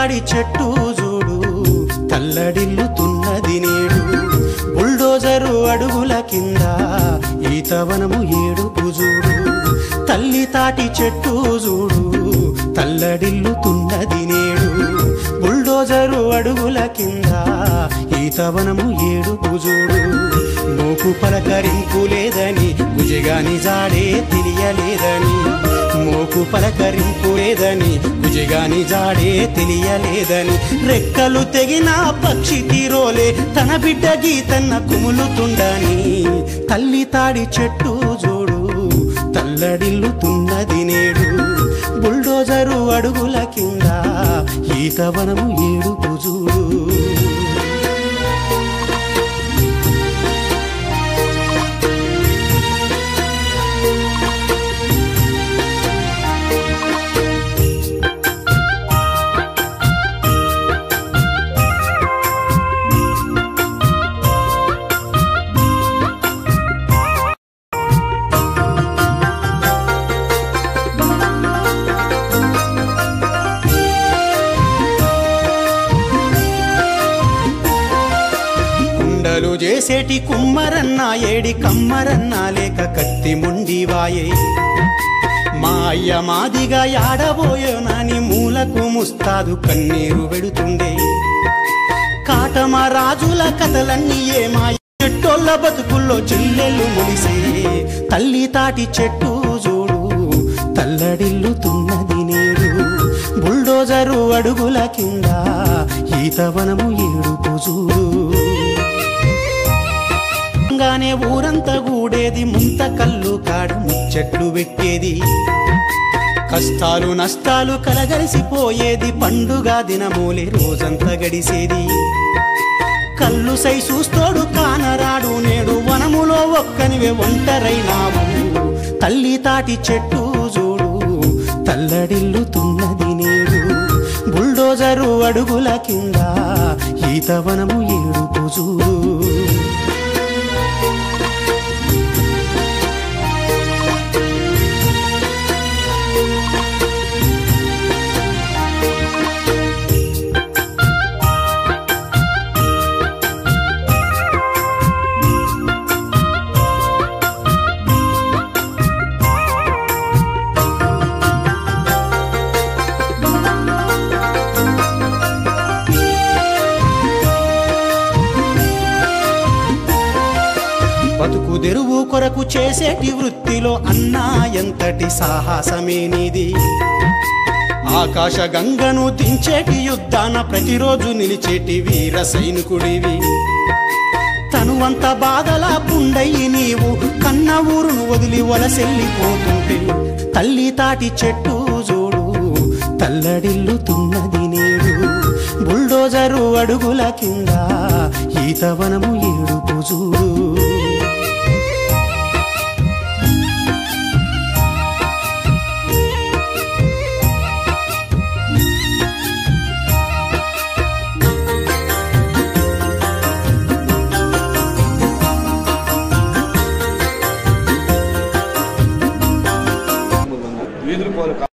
తాడి చెట్టు చూడు తల్లడిల్లుతున్నది నేడు బుల్డోజరు అడుగుల కింద ఈతవనము ఏడుపు చూడు తల్లి తాటి చెట్టు చూడు తల్లడిల్లుతున్నది నేడు బుల్డోజరు అడుగుల కింద ఈతవనము ఏడుపు చూడు మోకు పలకరింపు లేదని భుజగాని జాడే తెలియలేదని మోకు పలకరింపు లేదని భుజగాని జాడే తెలియలేదని రెక్కలు తెగిన పక్షి తీరోలే తన బిడ్డ గీతన్న కుములుతుండని తల్లి తాడి చెట్టు చూడు తల్లడిల్లుతున్నది నేడు బుల్డోజరు అడుగుల కింద ఈతవనము ఏడుపు చూడు కుండలు చేసేటి కుమ్మరన్న ఏడి కమ్మరన్న లేక కత్తి ముండివాయే మా అయ్య మాదిగా యాడబోయో నాని మూలకు ముస్తాదు కన్నీరు వెడుతుండే కాటమ రాజుల కథలన్నీ ఏమా చెట్టోళ్ళ బతుకుల్లో చెల్లెళ్ళు ములిసే తల్లి తాటి చెట్టు చూడు తల్లడిల్లుతున్నది నేడు బుల్డోజరు అడుగుల కింద ఈతవనము ఏడుపు చూడు గానే ఊరంతా గూడేది ముంత కళ్ళు కాడ ముచ్చట్లు పెట్టేది కష్టాలు నష్టాలు కలగలిసిపోయేది పండుగ దినమూలే రోజంతా గడిసేది కళ్ళు సై చూస్తోడు కానరాడు నేడు వనములో ఒక్కనివే ఒంటరైనావు తల్లి తాటి చెట్టు చూడు తల్లడిల్లుతున్నది నేడు బుల్డోజరు అడుగుల కింద ఈతవనము ఏడుపు చూడు బతుకు తెరువు కొరకు చేసేటి వృత్తిలో అన్నా ఎంతటి సాహసమే నీది ఆకాశ గంగను దించేటి యుద్ధాన ప్రతిరోజు నిలిచేటి వీర సైనికుడివి తనువంత బాధలా పుండయి నీవు కన్న ఊరును వదిలి వలసెల్లిపోతుంటే తల్లి తాటి చెట్టు చూడు తల్లడిల్లుతున్నది నేడు బుల్డోజరు అడుగుల కింద ఈతవనము ఏడుపు చూడు వీధులు పోలు